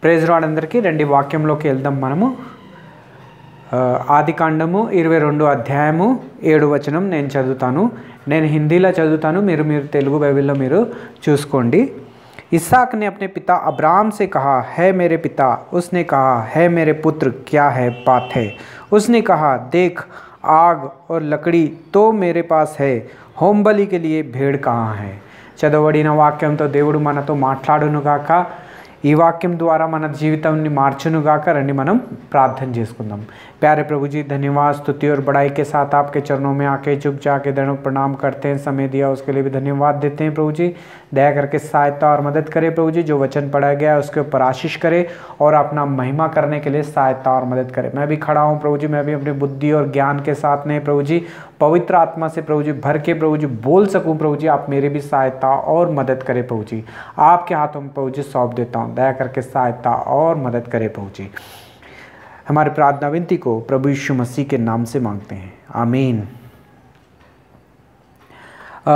praise rod అందరికీ రండి వాక్యంలోకి వెళ్దాం మనము ఆ, ఆది కాండము ఇరవై రెండు అధ్యాయము ఏడు వచనం నేను చదువుతాను నేను హిందీలో చదువుతాను మీరు మీరు తెలుగు బైబిల్లో మీరు చూసుకోండి इसहाक ने अपने पिता अब्राहम से कहा है मेरे पिता उसने कहा है मेरे पुत्र क्या है बात है उसने कहा देख आग और लकड़ी तो मेरे पास है होम बलि के लिए भेड़ कहाँ है చదవబడిన వాక్యంతో దేవుడు మనతో మాట్లాడునుగాక ఈ వాక్యం ద్వారా మన జీవితాన్ని మార్చునుగాక రండి మనం ప్రార్థన చేసుకుందాం प्यारे प्रभु जी धन्यवाद स्तुति और बड़ाई के साथ आपके चरणों में आके चुप जाके दंड प्रणाम करते हैं समय दिया उसके लिए भी धन्यवाद देते हैं प्रभु जी दया करके सहायता और मदद करे प्रभु जी जो वचन पढ़ा गया है उसके ऊपर आशीष करे और अपना महिमा करने के लिए सहायता और मदद करे मैं भी खड़ा हूँ प्रभु जी मैं भी अपनी बुद्धि और ज्ञान के साथ में प्रभु जी पवित्र आत्मा से प्रभु जी भर के प्रभु जी बोल सकूं प्रभु जी आप मेरी भी सहायता और मदद करें प्रभु जी आपके हाथों में प्रभु जी सौंप देता हूँ दया करके सहायता और मदद करें प्रभु जी हमारी प्रार्थना विनती को प्रभु यीशु मसीह के नाम से मांगते हैं आमीन ఆ,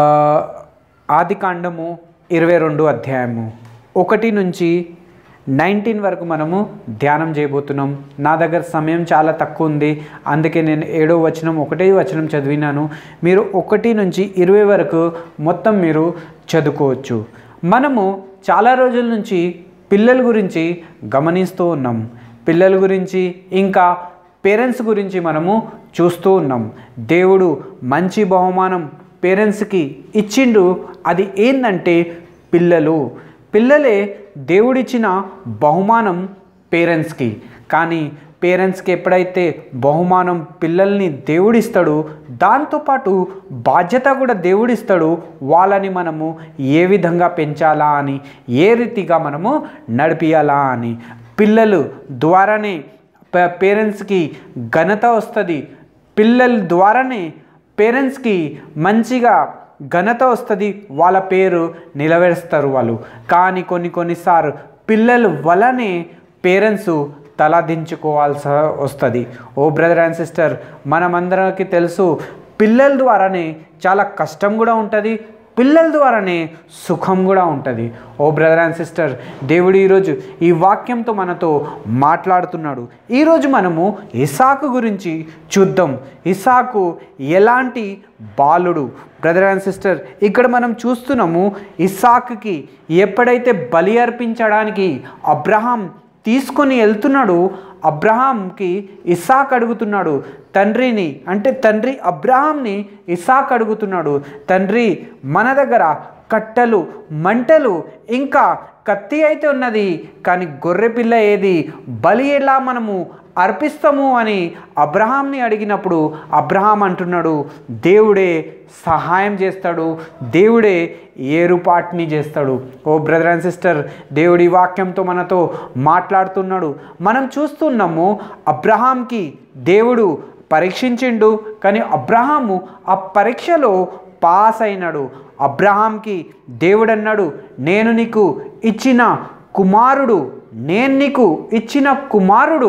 ఆది కాండము ఇరవై రెండు అధ్యాయము ఒకటి నుంచి నైన్టీన్ వరకు మనము ధ్యానం చేయబోతున్నాం నా దగ్గర సమయం చాలా తక్కువ ఉంది అందుకే నేను ఏడో వచనం ఒకటే వచనం చదివినాను మీరు ఒకటి నుంచి ఇరవై వరకు మొత్తం మీరు చదువుకోవచ్చు మనము చాలా రోజుల నుంచి పిల్లల గురించి గమనిస్తూ ఉన్నాం పిల్లల గురించి ఇంకా పేరెంట్స్ గురించి మనము చూస్తూ ఉన్నాం దేవుడు మంచి బహుమానం పేరెంట్స్కి ఇచ్చిండు అది ఏంటంటే పిల్లలు పిల్లలే దేవుడిచ్చిన బహుమానం పేరెంట్స్కి కానీ పేరెంట్స్కి ఎప్పుడైతే బహుమానం పిల్లల్ని దేవుడిస్తాడో దాంతోపాటు బాధ్యత కూడా దేవుడిస్తాడు వాళ్ళని మనము ఏ విధంగా పెంచాలా అని ఏ రీతిగా మనము నడిపియాలా అని పిల్లలు ద్వారానే ప- పేరెంట్స్కి ఘనత వస్తుంది పిల్లల ద్వారానే పేరెంట్స్కి మంచిగా ఘనత వస్తుంది వాళ్ళ పేరు నిలవేస్తారు వాళ్ళు కానీ కొన్ని కొన్నిసార్లు పిల్లల వలనే పేరెంట్స్ తలదించుకోవాల్సి వస్తుంది ఓ బ్రదర్ అండ్ సిస్టర్ మనమందరికి తెలుసు పిల్లల ద్వారానే చాలా కష్టం కూడా ఉంటుంది పిల్లల ద్వారానే సుఖం కూడా ఉంటుంది ఓ బ్రదర్ అండ్ సిస్టర్ దేవుడు ఈరోజు ఈ వాక్యంతో మనతో మాట్లాడుతున్నాడు ఈరోజు మనము ఇసాకు గురించి చూద్దాం ఇసాకు ఎలాంటి బాలుడు బ్రదర్ అండ్ సిస్టర్ ఇక్కడ మనం చూస్తున్నాము ఇసాక్కి ఎప్పుడైతే బలి అర్పించడానికి అబ్రహాం తీసుకొని వెళ్తున్నాడు అబ్రహాంకి ఇసాక్ అడుగుతున్నాడు తండ్రిని అంటే తండ్రి అబ్రహాంని ఇసాక్ అడుగుతున్నాడు తండ్రి మన దగ్గర కట్టెలు మంటలు ఇంకా కత్తి అయితే ఉన్నది కానీ గొర్రె పిల్ల ఏది బలి ఎలా మనము అర్పిస్తాము అని అబ్రహాంని అడిగినప్పుడు అబ్రహాం అంటున్నాడు దేవుడే సహాయం చేస్తాడు దేవుడే ఏరుపాటుని చేస్తాడు ఓ బ్రదర్ అండ్ సిస్టర్ దేవుడి వాక్యంతో మనతో మాట్లాడుతున్నాడు మనం చూస్తున్నాము అబ్రహాంకి దేవుడు పరీక్షించిండు కానీ అబ్రహాము ఆ పరీక్షలో పాస్ అయినాడు అబ్రహాంకి దేవుడు అన్నాడు నేను నీకు ఇచ్చిన కుమారుడు నేను నీకు ఇచ్చిన కుమారుడు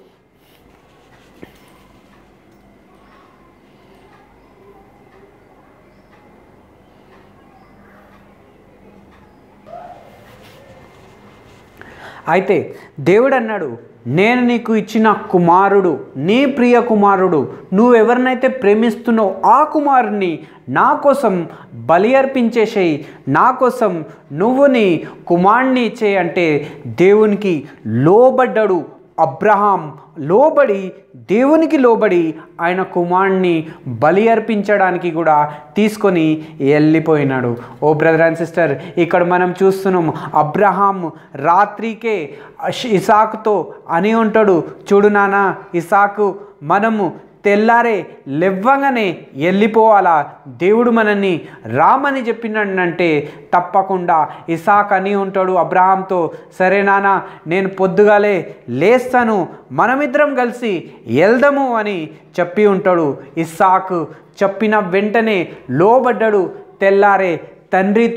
అయితే దేవుడు అన్నాడు నేను నీకు ఇచ్చిన కుమారుడు నీ ప్రియ కుమారుడు నువ్వెవరినైతే ప్రేమిస్తున్నావు ఆ కుమారుని నా కోసం బలి అర్పించేసేయి నా కోసం నువ్వు నీ కుమారుని ఇచ్చేయి అంటే దేవునికి లోబడ్డాడు అబ్రహాం లోబడి దేవునికి లోబడి ఆయన కుమారుణ్ణి బలి అర్పించడానికి కూడా తీసుకొని వెళ్ళిపోయినాడు ఓ బ్రదర్ అండ్ సిస్టర్ ఇక్కడ మనం చూస్తున్నాం అబ్రహాం రాత్రికే అష్- ఇసాకుతో అని ఉంటాడు చూడు నాన్న ఇసాకు మనము తెల్లారే లెవ్వగానే వెళ్ళిపోవాలా దేవుడు మనల్ని రామని చెప్పినంటే తప్పకుండా ఇసాక్ అని ఉంటాడు అబ్రహాంతో సరే నాన్న నేను పొద్దుగాలే లేస్తాను మనమిద్దరం కలిసి వెళ్దాము అని చెప్పి ఉంటాడు ఇస్సాక్ చెప్పిన వెంటనే లోబడ్డాడు తెల్లారే తండ్రితో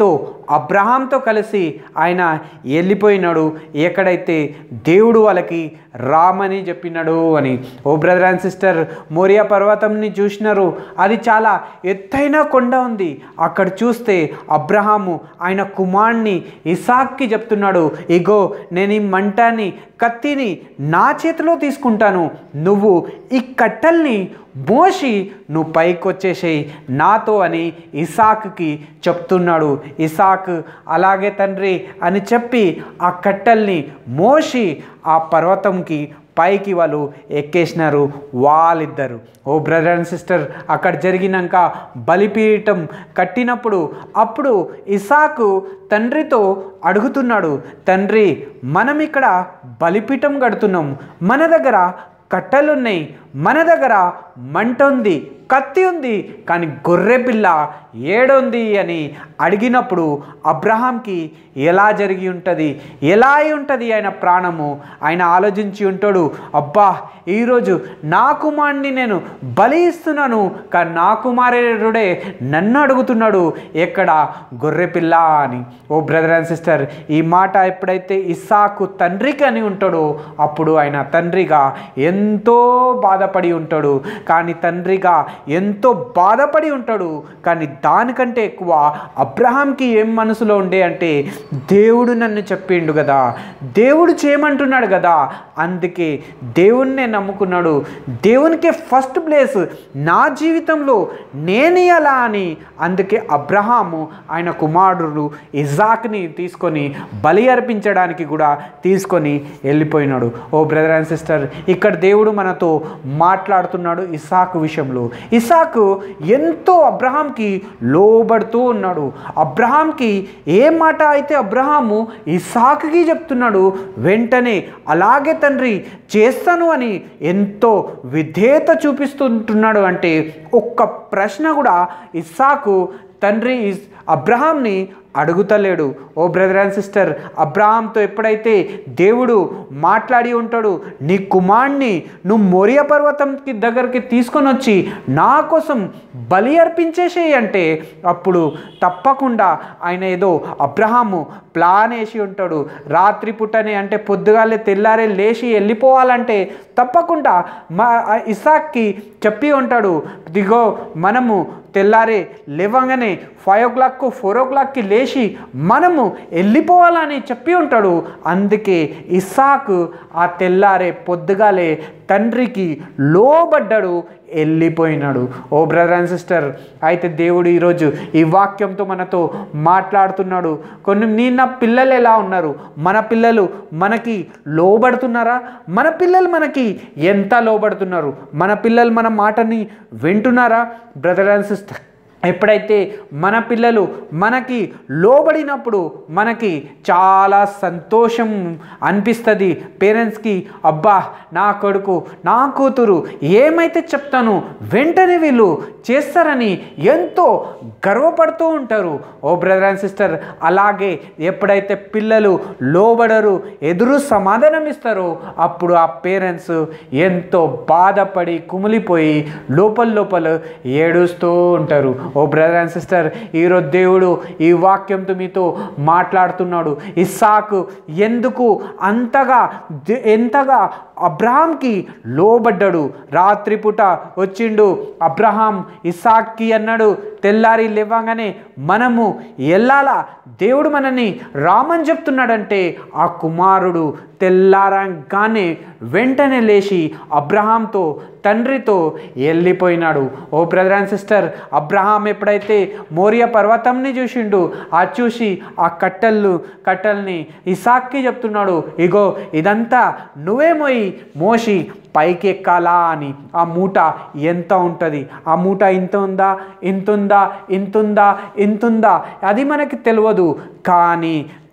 అబ్రహాంతో కలిసి ఆయన వెళ్ళిపోయినాడు ఎక్కడైతే దేవుడు వాళ్ళకి రామని చెప్పినాడు అని O brother and sister Moriah పర్వతంని చూసినారు అది చాలా ఎత్తైన కొండ ఉంది అక్కడ చూస్తే అబ్రహాము ఆయన కుమార్ని ఇసాక్కి చెప్తున్నాడు ఇగో నేను ఈ మంటాన్ని కత్తిని నా చేతిలో తీసుకుంటాను నువ్వు ఈ కట్టల్ని మోసి నువ్వు పైకి వచ్చేసేయి నాతో అని ఇసాక్కి చెప్తున్నాడు ఇసాక్ అలాగే తండ్రి అని చెప్పి ఆ కట్టల్ని మోసి ఆ పర్వతంకి పైకి వాళ్ళు ఎక్కేసినారు వాళ్ళిద్దరు ఓ బ్రదర్ అండ్ సిస్టర్ అక్కడ జరిగినాక బలిపీఠం కట్టినప్పుడు అప్పుడు ఇసాకు తండ్రితో అడుగుతున్నాడు తండ్రి మనం ఇక్కడ బలిపీఠం కడుతున్నాం మన దగ్గర కట్టెలున్నాయి మన దగ్గర మంట ఉంది కత్తి ఉంది కానీ గొర్రె పిల్ల ఏడుంది అని అడిగినప్పుడు అబ్రహాంకి ఎలా జరిగి ఉంటుంది ఎలా అయి ఉంటుంది ఆయన ప్రాణము ఆయన ఆలోచించి ఉంటాడు అబ్బా ఈరోజు నా కుమారుని నేను బలి ఇస్తున్నాను కానీ నా కుమారుడే నన్ను అడుగుతున్నాడు ఎక్కడ గొర్రె పిల్ల అని ఓ బ్రదర్ అండ్ సిస్టర్ ఈ మాట ఎప్పుడైతే ఇస్సాకు తండ్రికి అని ఉంటాడో అప్పుడు ఆయన తండ్రిగా ఎంతో బాధపడి ఉంటాడు కానీ తండ్రిగా ఎంతో బాధపడి ఉంటాడు కానీ దానికంటే ఎక్కువ అబ్రహాంకి ఏం మనసులో ఉండే అంటే దేవుడు నన్ను చెప్పిండు కదా దేవుడు చేయమంటున్నాడు కదా అందుకే దేవుణ్ణే నమ్ముకున్నాడు దేవునికే ఫస్ట్ ప్లేస్ నా జీవితంలో నేను ఎలా అని అందుకే అబ్రహాము ఆయన కుమారుడు ఇజాక్ని తీసుకొని బలి అర్పించడానికి కూడా తీసుకొని వెళ్ళిపోయినాడు ఓ బ్రదర్ అండ్ సిస్టర్ ఇక్కడ దేవుడు మనతో మాట్లాడుతున్నాడు ఇసాకు విషయంలో ఇసాకు ఎంతో అబ్రహాంకి లోబడుతూ ఉన్నాడు అబ్రహాంకి ఏ మాట అయితే అబ్రహాము ఇసాకుకి చెప్తున్నాడు వెంటనే అలాగే తండ్రి చేస్తాను అని ఎంతో విధేయత చూపిస్తుంటున్నాడు అంటే ఒక్క ప్రశ్న కూడా ఇస్సాకు తండ్రి ఇస్ అబ్రహాంని అడుగుతలేడు ఓ బ్రదర్ అండ్ సిస్టర్ అబ్రహాంతో ఎప్పుడైతే దేవుడు మాట్లాడి ఉంటాడు నీ కుమార్ని నువ్వు మోరియ పర్వతంకి దగ్గరికి తీసుకొని వచ్చి నా కోసం బలి అర్పించేసేయి అంటే అప్పుడు తప్పకుండా ఆయన ఏదో అబ్రహాము ప్లాన్ వేసి ఉంటాడు రాత్రి పుట్టని అంటే పొద్దుగాలే తెల్లారే లేచి వెళ్ళిపోవాలంటే తప్పకుండా మా ఇసాక్కి చెప్పి ఉంటాడు దిగో మనము తెల్లారే లేవగానే ఫైవ్ ఓ క్లాక్ ఫోర్ ఓ క్లాక్కి లేచి మనము వెళ్ళిపోవాలని చెప్పి ఉంటాడు అందుకే ఇసాకు ఆ తెల్లారే పొద్దుగాలే తండ్రికి లోబడ్డాడు వెళ్ళిపోయినాడు ఓ బ్రదర్ అండ్ సిస్టర్ అయితే దేవుడు ఈరోజు ఈ వాక్యంతో మనతో మాట్లాడుతున్నాడు కొన్ని నీ నా పిల్లలు ఎలా ఉన్నారు మన పిల్లలు మనకి లోబడుతున్నారా మన పిల్లలు మనకి ఎంత లోబడుతున్నారు మన పిల్లలు మన మాటని వింటున్నారా బ్రదర్ అండ్ సిస్టర్ ఎప్పుడైతే మన పిల్లలు మనకి లోబడినప్పుడు మనకి చాలా సంతోషం అనిపిస్తుంది పేరెంట్స్కి అబ్బా నా కొడుకు నా కూతురు ఏమైతే చెప్తాను వెంటనే వీళ్ళు చేస్తారని ఎంతో గర్వపడుతూ ఉంటారు ఓ బ్రదర్ అండ్ సిస్టర్ అలాగే ఎప్పుడైతే పిల్లలు లోబడరు ఎదురు సమాధానం ఇస్తారో అప్పుడు ఆ పేరెంట్స్ ఎంతో బాధపడి కుమిలిపోయి లోపల లోపల ఏడుస్తూ ఉంటారు ఓ బ్రదర్ అండ్ సిస్టర్ ఈరోజు దేవుడు ఈ వాక్యంతో మీతో మాట్లాడుతున్నాడు ఇస్సాకు ఎందుకు అంతగా దే- ఎంతగా అబ్రహాంకి లోబడ్డాడు రాత్రిపూట వచ్చిండు అబ్రహాం ఇస్సాక్కి అన్నాడు తెల్లారి లేవగానే మనము వెళ్ళాలా దేవుడు మనని రామని చెప్తున్నాడంటే ఆ కుమారుడు తెల్లారంగానే వెంటనే లేచి అబ్రహాంతో తండ్రితో వెళ్ళిపోయినాడు O brother and sister Abraham ఎప్పుడైతే మోరియా పర్వతంని చూసిండు ఆ చూసి ఆ కట్టెలు కట్టెల్ని ఇసాక్కి చెప్తున్నాడు ఇగో ఇదంతా నువ్వే మోయి మోసి పైకి ఎక్కాలా అని ఆ మూట ఎంత ఉంటుంది ఆ మూట ఇంత ఉందా ఇంత ఉందా ఇంత ఉందా ఇంత ఉందా అది మనకి తెలియదు కానీ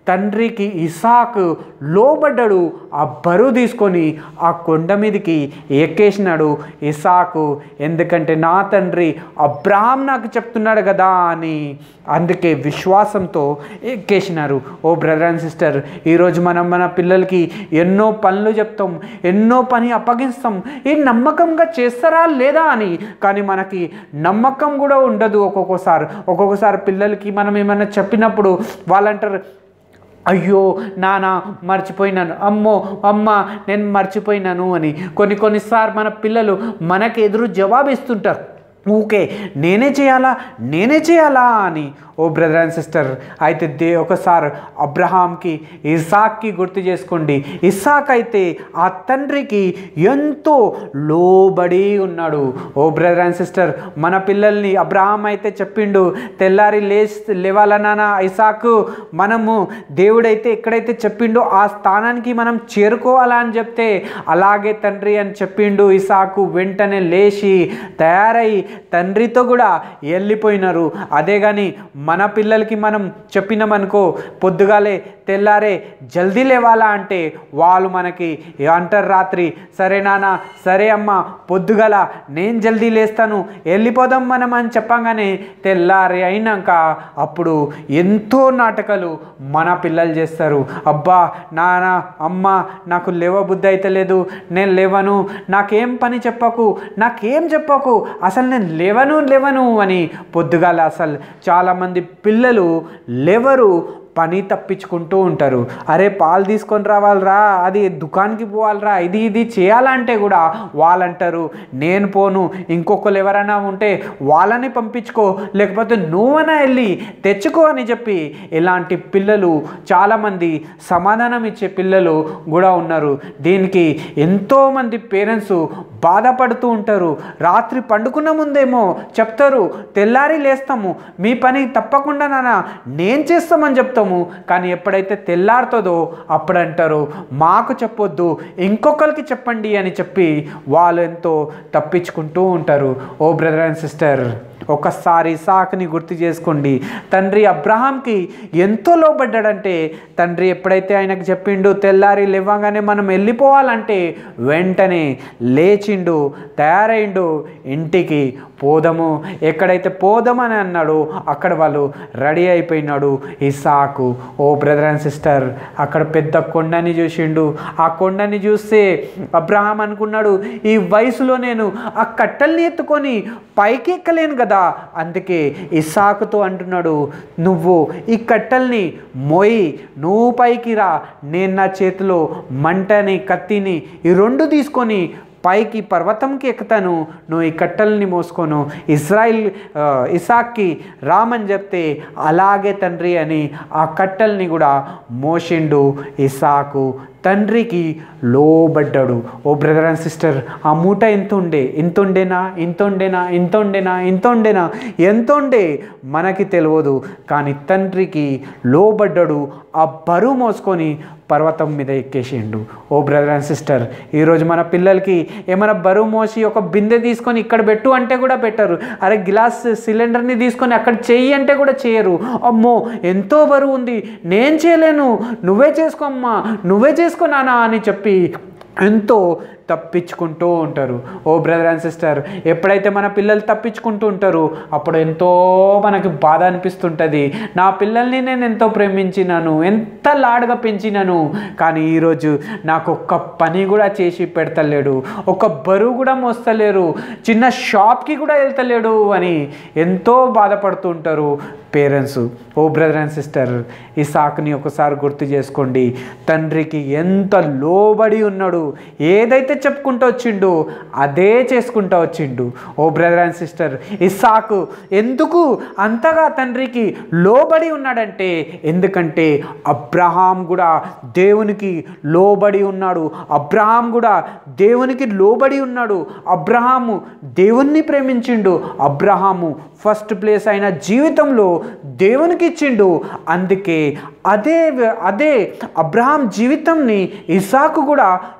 తండ్రికి ఇసాక్ లోబడ్డాడు ఆ బరువు తీసుకొని ఆ కొండ మీదకి ఎక్కేసినాడు ఇసాకు ఎందుకంటే నా తండ్రి అబ్రాహాం నాకు చెప్తున్నాడు కదా అని అందుకే విశ్వాసంతో ఎక్కేసినారు ఓ బ్రదర్ అండ్ సిస్టర్ ఈరోజు మనం మన పిల్లలకి ఎన్నో పనులు చెప్తాం ఎన్నో పని అప్పగిస్తాం ఈ నమ్మకంగా చేస్తారా లేదా అని కానీ మనకి నమ్మకం కూడా ఉండదు ఒక్కొక్కసారి ఒక్కొక్కసారి పిల్లలకి మనం ఏమైనా చెప్పినప్పుడు వాళ్ళంటారు అయ్యో నాన్న మర్చిపోయినాను అమ్మో అమ్మ నేను మర్చిపోయినాను అని కొన్ని కొన్నిసార్లు మన పిల్లలు మనకు ఎదురు జవాబు ఇస్తుంటారు ఊకే నేనే చేయాలా నేనే చేయాలా అని ఓ బ్రదర్ అండ్ సిస్టర్ అయితే దే ఒకసారి అబ్రహాంకి ఇసాక్కి గుర్తు చేసుకోండి ఇసాక్ అయితే ఆ తండ్రికి ఎంతో లోబడి ఉన్నాడు ఓ బ్రదర్ అండ్ సిస్టర్ మన పిల్లల్ని అబ్రహాం అయితే చెప్పిండు తెల్లారి లేస్ లేవాలన్నా ఇసాకు మనము దేవుడైతే ఎక్కడైతే చెప్పిండో ఆ స్థానానికి మనం చేరుకోవాలా అని చెప్తే అలాగే తండ్రి అని చెప్పిండు ఇసాకు వెంటనే లేచి తయారై తండ్రితో కూడా వెళ్ళిపోయినారు అదే కానీ మన పిల్లలకి మనం చెప్పినామనుకో పొద్దుగాలే తెల్లారే జల్దీ లేవాలా అంటే వాళ్ళు మనకి అంటారు రాత్రి సరే నాన్న సరే అమ్మ పొద్దుగల నేను జల్దీ లేస్తాను వెళ్ళిపోదాం మనం అని చెప్పంగానే తెల్లారి అయినాక అప్పుడు ఎంతో నాటకాలు మన పిల్లలు చేస్తారు అబ్బా నాన్న అమ్మ నాకు లేవ బుద్ధి అయితే లేదు నేను లేవను నాకేం పని చెప్పకు నాకేం చెప్పకు అసలు నేను లేవను లేవను అని పొద్దుగాల అసలు చాలామంది పిల్లలు లేవరు పని తప్పించుకుంటూ ఉంటారు అరే పాలు తీసుకొని రావాలిరా అది దుకాణానికి పోవాలిరా ఇది ఇది చేయాలంటే కూడా వాళ్ళంటారు నేను పోను ఇంకొకరు ఎవరైనా ఉంటే వాళ్ళని పంపించుకో లేకపోతే నువ్వైనా వెళ్ళి తెచ్చుకో అని చెప్పి ఇలాంటి పిల్లలు చాలామంది సమాధానం ఇచ్చే పిల్లలు కూడా ఉన్నారు దీనికి ఎంతోమంది పేరెంట్స్ బాధపడుతూ ఉంటారు రాత్రి పండుకున్న ముందేమో చెప్తారు తెల్లారి లేస్తాము మీ పని తప్పకుండా నాన్న నేను చేస్తామని చెప్తాము కానీ ఎప్పుడైతే తెల్లారుతుందో అప్పుడు అంటారు మాకు చెప్పొద్దు ఇంకొకరికి చెప్పండి అని చెప్పి వాళ్ళు ఎంతో తప్పించుకుంటూ ఉంటారు ఓ బ్రదర్ అండ్ సిస్టర్ ఒకసారి ఇసాక్ని గుర్తు చేసుకోండి తండ్రి అబ్రహాంకి ఎంతో లోబడ్డాడంటే తండ్రి ఎప్పుడైతే ఆయనకు చెప్పిండు తెల్లారి లేవగానే మనం వెళ్ళిపోవాలంటే వెంటనే లేచిండు తయారైండు ఇంటికి పోదము ఎక్కడైతే పోదామని అన్నాడు అక్కడ వాళ్ళు రెడీ అయిపోయినాడు ఇసాకు ఓ బ్రదర్ అండ్ సిస్టర్ అక్కడ పెద్ద కొండని చూసిండు ఆ కొండని చూస్తే అబ్రహాం అనుకున్నాడు ఈ వయసులో నేను ఆ కట్టెల్ని ఎత్తుకొని పైకి ఎక్కలేను కదా అందుకే ఇసాకుతో అంటున్నాడు నువ్వు ఈ కట్టెల్ని మోయి నువ్వు పైకి రా నేను నా చేతిలో మంటని కత్తిని ఈ రెండు తీసుకొని పైకి పర్వతంకి ఎక్కుతాను నువ్వు ఈ కట్టెల్ని మోసుకోను ఇజ్రాయిల్ ఆ, ఇసాక్కి రామని చెప్తే అలాగే తండ్రి అని ఆ కట్టెల్ని కూడా మోసిండు ఇసాకు తండ్రికి లోబడ్డాడు ఓ బ్రదర్ అండ్ సిస్టర్ ఆ మూట ఎంత ఉండే ఇంత ఉండేనా ఇంత ఉండేనా ఇంత ఉండేనా ఇంత ఉండేనా ఎంత ఉండే మనకి తెలియదు కానీ తండ్రికి లోబడ్డాడు ఆ బరువు మోసుకొని పర్వతం మీద ఎక్కేసిండు ఓ బ్రదర్ అండ్ సిస్టర్ ఈరోజు మన పిల్లలకి ఏమైనా బరువు మోసి ఒక బిందె తీసుకొని ఇక్కడ పెట్టు అంటే కూడా పెట్టరు అరే గ్లాస్ సిలిండర్ని తీసుకొని అక్కడ చెయ్యి అంటే కూడా చేయరు అమ్మో ఎంతో బరువు ఉంది నేను చేయలేను నువ్వే చేసుకోమ్మా నువ్వే చేసుకో నానా అని చెప్పి ఎంతో తప్పించుకుంటూ ఉంటారు ఓ బ్రదర్ అండ్ సిస్టర్ ఎప్పుడైతే మన పిల్లలు తప్పించుకుంటూ ఉంటారు అప్పుడు ఎంతో మనకి బాధ అనిపిస్తుంటుంది నా పిల్లల్ని నేను ఎంతో ప్రేమించినాను ఎంత లాడుగా పెంచినాను కానీ ఈరోజు నాకు ఒక్క పని కూడా చేసి పెడతలేడు ఒక బరువు కూడా మోస్తలేరు చిన్న షాప్కి కూడా వెళ్తలేడు అని ఎంతో బాధపడుతూ ఉంటారు parents O brother and sister ఈ సాకుని ఒకసారి గుర్తు చేసుకోండి తండ్రికి ఎంత లోబడి ఉన్నాడు ఏదైతే చెప్పుకుంటూ వచ్చిండు అదే చేసుకుంటూ వచ్చిండు ఓ బ్రదర్ అండ్ సిస్టర్ ఇస్సాకు ఎందుకు అంతగా తండ్రికి లోబడి ఉన్నాడంటే ఎందుకంటే అబ్రహాం కూడా దేవునికి లోబడి ఉన్నాడు అబ్రహాం కూడా దేవునికి లోబడి ఉన్నాడు అబ్రహాము దేవుణ్ణి ప్రేమించిండు అబ్రహాము ఫస్ట్ ప్లేస్ అయిన జీవితంలో దేవునికి ఇచ్చిండు అందుకే అదే అదే అబ్రహాం జీవితంని ఇసాకు కూడా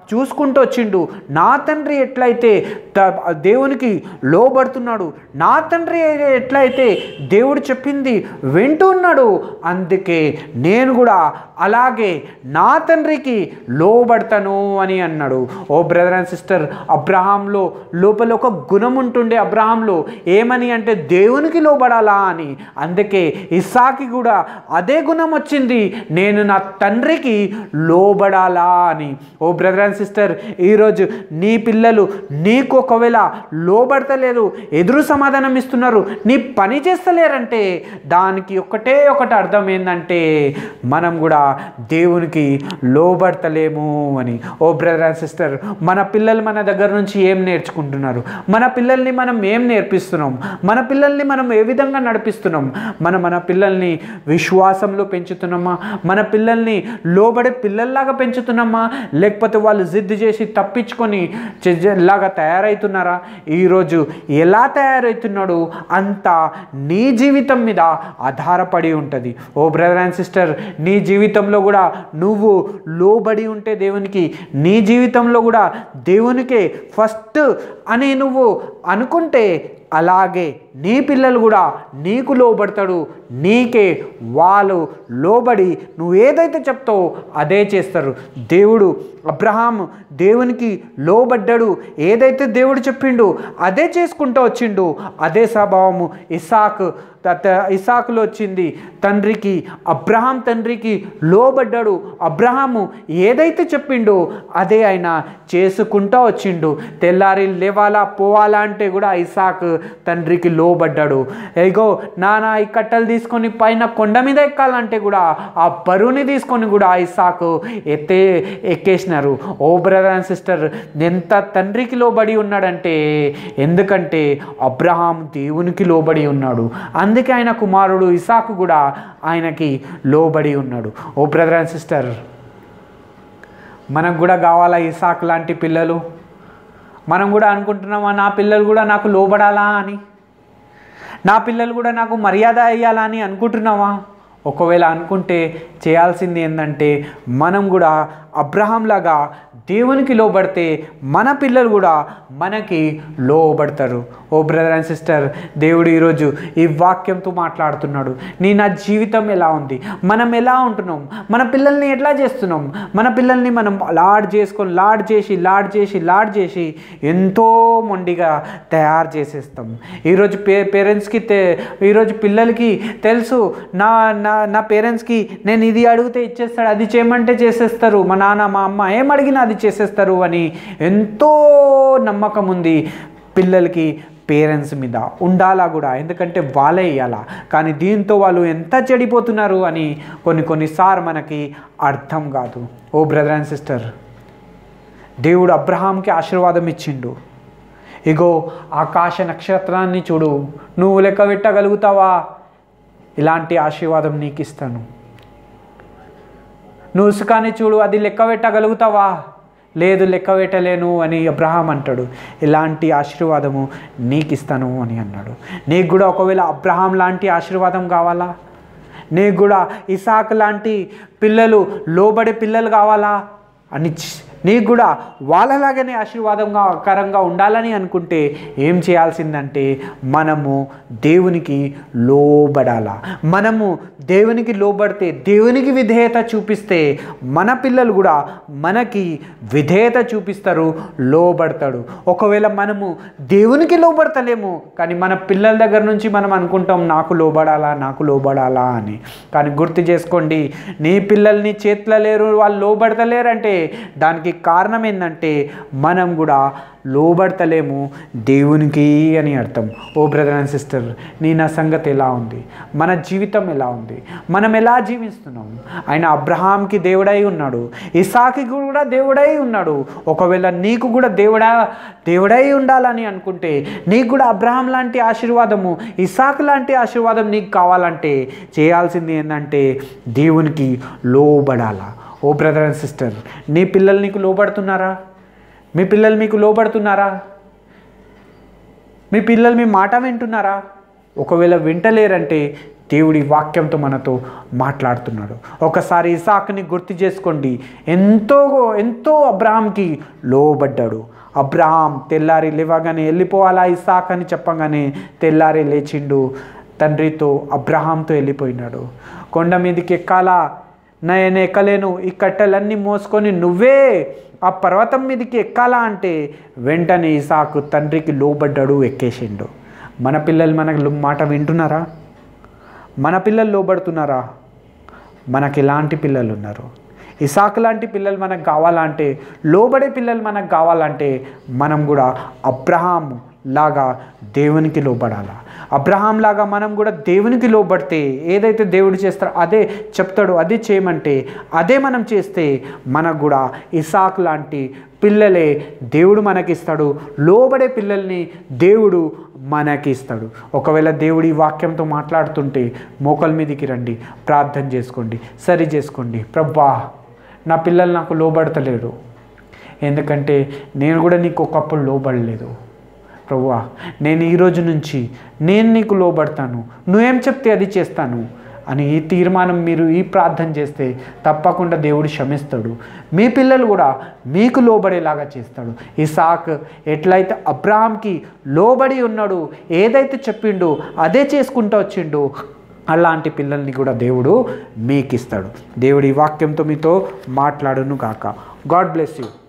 చూసుకుంటూ వచ్చిండు నా తండ్రి ఎట్లయితే త- దేవునికి లోబడుతున్నాడు నా తండ్రి ఎట్లయితే దేవుడు చెప్పింది వింటున్నాడు అందుకే నేను కూడా అలాగే నా తండ్రికి లోబడతాను అని అన్నాడు ఓ బ్రదర్ అండ్ సిస్టర్ అబ్రహాంలో లోపల ఒక గుణం ఉంటుండే అబ్రహాంలో ఏమని అంటే దేవునికి లోబడాలా అని అందుకే ఇస్సాకి కూడా అదే గుణం వచ్చింది నేను నా తండ్రికి లోబడాలా అని ఓ బ్రదర్ అండ్ సిస్టర్ ఈరోజు నీ పిల్లలు నీకు ఒకవేళ లోబడతలేరు ఎదురు సమాధానం ఇస్తున్నారు నీ పని చేస్తలేరంటే దానికి ఒకటే ఒకటి అర్థం ఏంటంటే మనం కూడా దేవునికి లోబడతలేము అని ఓ బ్రదర్ అండ్ సిస్టర్ మన పిల్లలు మన దగ్గర నుంచి ఏం నేర్చుకుంటున్నారు మన పిల్లల్ని మనం ఏం నేర్పిస్తున్నాం మన పిల్లల్ని మనం ఏ విధంగా నడిపిస్తున్నాం మన మన పిల్లల్ని విశ్వాసంలో పెంచుతున్నామా మన పిల్లల్ని లోబడే పిల్లల్లాగా పెంచుతున్నామా లేకపోతే వాళ్ళు జిద్దు చేసి తప్పించుకొని చె- లాగా తయారవుతున్నారా ఈరోజు ఎలా తయారవుతున్నాడు అంత నీ జీవితం మీద ఆధారపడి ఉంటుంది ఓ బ్రదర్ అండ్ సిస్టర్ నీ జీవితంలో కూడా నువ్వు లోబడి ఉంటే దేవునికి నీ జీవితంలో కూడా దేవునికే ఫస్ట్ అని నువ్వు అనుకుంటే అలాగే నీ పిల్లలు కూడా నీకు లోబడతాడు నీకే వాళ్ళు లోబడి నువ్వు ఏదైతే చెప్తావో అదే చేస్తారు దేవుడు అబ్రహాం దేవునికి లోబడ్డాడు ఏదైతే దేవుడు చెప్పిండు అదే చేసుకుంటూ వచ్చిండు అదే స్వభావము ఇసాక్ తత ఇసాకులో వచ్చింది తండ్రికి అబ్రహాం తండ్రికి లోబడ్డాడు అబ్రహాము ఏదైతే చెప్పిండో అదే ఆయన చేసుకుంటూ వచ్చిండు తెల్లారి లేవాలా పోవాలా అంటే కూడా ఇసాక్ తండ్రికి లోబడ్డాడు ఇగో నాన్న ఈ కట్టలు తీసుకొని పైన కొండ మీద ఎక్కాలంటే కూడా ఆ బరువుని తీసుకొని కూడా ఆ ఇసాకు ఎత్తే ఎక్కేసినారు ఓ బ్రదర్ అండ్ సిస్టర్ ఎంత తండ్రికి లోబడి ఉన్నాడంటే ఎందుకంటే అబ్రహాం దేవునికి లోబడి ఉన్నాడు అందుకే ఆయన కుమారుడు ఇసాకు కూడా ఆయనకి లోబడి ఉన్నాడు ఓ బ్రదర్ అండ్ సిస్టర్ మనకు కూడా కావాలా ఇసాక్ లాంటి పిల్లలు మనం కూడా అనుకుంటున్నామా నా పిల్లలు కూడా నాకు లోబడాలా అని నా పిల్లలు కూడా నాకు మర్యాద అయ్యాలా అని అనుకుంటున్నావా ఒకవేళ అనుకుంటే చేయాల్సింది ఏంటంటే మనం కూడా అబ్రహాంలాగా దేవునికి లోబడితే మన పిల్లలు కూడా మనకి లోబడతారు ఓ బ్రదర్ అండ్ సిస్టర్ దేవుడు ఈరోజు ఈ వాక్యంతో మాట్లాడుతున్నాడు నీ నా జీవితం ఎలా ఉంది మనం ఎలా ఉంటున్నాం మన పిల్లల్ని ఎట్లా చేస్తున్నాం మన పిల్లల్ని మనం లాడ్ చేసుకొని లాడ్ చేసి లాడ్ చేసి లాడ్ చేసి ఎంతో మొండిగా తయారు చేసేస్తాం ఈరోజు పే పేరెంట్స్కి తె ఈరోజు పిల్లలకి తెలుసు నా నా నా పేరెంట్స్కి నేను ఇది అడిగితే ఇచ్చేస్తాడు అది చేయమంటే చేసేస్తారు మా నాన్న మా అమ్మ ఏం అడిగినా అది చేసేస్తారు అని ఎంతో నమ్మకం ఉంది పిల్లలకి పేరెంట్స్ మీద ఉండాలా కూడా ఎందుకంటే వాళ్ళే ఇవ్వాలా కానీ దీంతో వాళ్ళు ఎంత చెడిపోతున్నారు అని కొన్ని కొన్నిసార్లు మనకి అర్థం కాదు ఓ బ్రదర్ అండ్ సిస్టర్ దేవుడు అబ్రహాంకి ఆశీర్వాదం ఇచ్చిండు ఇగో ఆకాశ నక్షత్రాన్ని చూడు నువ్వు లెక్క పెట్టగలుగుతావా ఇలాంటి ఆశీర్వాదం నీకు ఇస్తాను నువ్వు ఇసుకాన్ని చూడు అది లెక్క పెట్టగలుగుతావా లేదు లెక్క పెట్టలేను అని అబ్రహాం అంటాడు ఇలాంటి ఆశీర్వాదము నీకు ఇస్తాను అని అన్నాడు నీకు కూడా ఒకవేళ అబ్రహాం లాంటి ఆశీర్వాదం కావాలా నీకు కూడా ఇసాక్ లాంటి పిల్లలు లోబడే పిల్లలు కావాలా అని చి- నీకు కూడా వాళ్ళలాగానే ఆశీర్వాదంగా కరంగా ఉండాలని అనుకుంటే ఏం చేయాల్సిందంటే మనము దేవునికి లోబడాలా మనము దేవునికి లోబడితే దేవునికి విధేయత చూపిస్తే మన పిల్లలు కూడా మనకి విధేయత చూపిస్తారు లోబడతాడు ఒకవేళ మనము దేవునికి లోబడతలేము కానీ మన పిల్లల దగ్గర నుంచి మనం అనుకుంటాం నాకు లోబడాలా నాకు లోబడాలా అని కానీ గుర్తు చేసుకోండి నీ పిల్లల్ని చేతిలో లేరు వాళ్ళు లోబడతలేరంటే దానికి కారణం ఏంటంటే మనం కూడా లోబడతలేము దేవునికి అని అర్థం ఓ బ్రదర్ అండ్ సిస్టర్ నీ నా సంగతి ఎలా ఉంది మన జీవితం ఎలా ఉంది మనం ఎలా జీవిస్తున్నాం ఆయన అబ్రహాంకి దేవుడై ఉన్నాడు ఇసాకి కూడా దేవుడై ఉన్నాడు ఒకవేళ నీకు కూడా దేవుడా దేవుడై ఉండాలని అనుకుంటే నీకు కూడా అబ్రహాం లాంటి ఆశీర్వాదము ఇసాక్ లాంటి ఆశీర్వాదం నీకు కావాలంటే చేయాల్సింది ఏంటంటే దేవునికి లోబడాలా ఓ బ్రదర్ అండ్ సిస్టర్ నీ పిల్లలు నీకు లోబడుతున్నారా మీ పిల్లలు మీకు లోబడుతున్నారా మీ పిల్లలు మీ మాట వింటున్నారా ఒకవేళ వింటలేరంటే దేవుడి వాక్యంతో మనతో మాట్లాడుతున్నాడు ఒకసారి ఇసాక్ని గుర్తు చేసుకోండి ఎంతో ఎంతో అబ్రహాంకి లోబడ్డాడు అబ్రహాం తెల్లారి లేవగానే వెళ్ళిపోవాలా ఇసాక్ అని చెప్పగానే తెల్లారి లేచిండు తండ్రితో అబ్రహాంతో వెళ్ళిపోయినాడు కొండ మీదకి ఎక్కాలా నేను ఎక్కలేను ఈ కట్టెలన్నీ మోసుకొని నువ్వే ఆ పర్వతం మీదకి ఎక్కాలా అంటే వెంటనే ఇసాకు తండ్రికి లోబడ్డాడు ఎక్కేసిండు మన పిల్లలు మనకు మాట వింటున్నారా మన పిల్లలు లోబడుతున్నారా మనకి ఎలాంటి పిల్లలు ఉన్నారు ఇసాక్ లాంటి పిల్లలు మనకు కావాలంటే లోబడే పిల్లలు మనకు కావాలంటే మనం కూడా అబ్రహాం లాగా దేవునికి లోబడాలా అబ్రహాం లాగా మనం కూడా దేవునికి లోబడితే ఏదైతే దేవుడు చేస్తారో అదే చెప్తాడో అదే చేయమంటే అదే మనం చేస్తే మనకు కూడా ఇసాక్ లాంటి పిల్లలే దేవుడు మనకిస్తాడు లోబడే పిల్లల్ని దేవుడు మనకి ఇస్తాడు ఒకవేళ దేవుడి వాక్యంతో మాట్లాడుతుంటే మోకల మీదకి రండి ప్రార్థన చేసుకోండి సరి చేసుకోండి ప్రవ్వా నా పిల్లలు నాకు లోబడతలేరు ఎందుకంటే నేను కూడా నీకు ఒకప్పుడు లోబడలేదు ప్రభువా నేను ఈ రోజు నుంచి నేను నీకు లోబడతాను నువ్వేం చెప్తే అది చేస్తాను అని ఈ తీర్మానం మీరు ఈ ప్రార్థన చేస్తే తప్పకుండా దేవుడు క్షమిస్తాడు మీ పిల్లలు కూడా మీకు లోబడేలాగా చేస్తాడు ఇసాక్ ఎట్లయితే అబ్రాహాంకి లోబడి ఉన్నాడు ఏదైతే చెప్పిండో అదే చేసుకుంటూ వచ్చిండు అలాంటి పిల్లల్ని కూడా దేవుడు మీకు ఇస్తాడు దేవుడి వాక్యంతో మీతో మాట్లాడును కాక గాడ్ బ్లెస్ యూ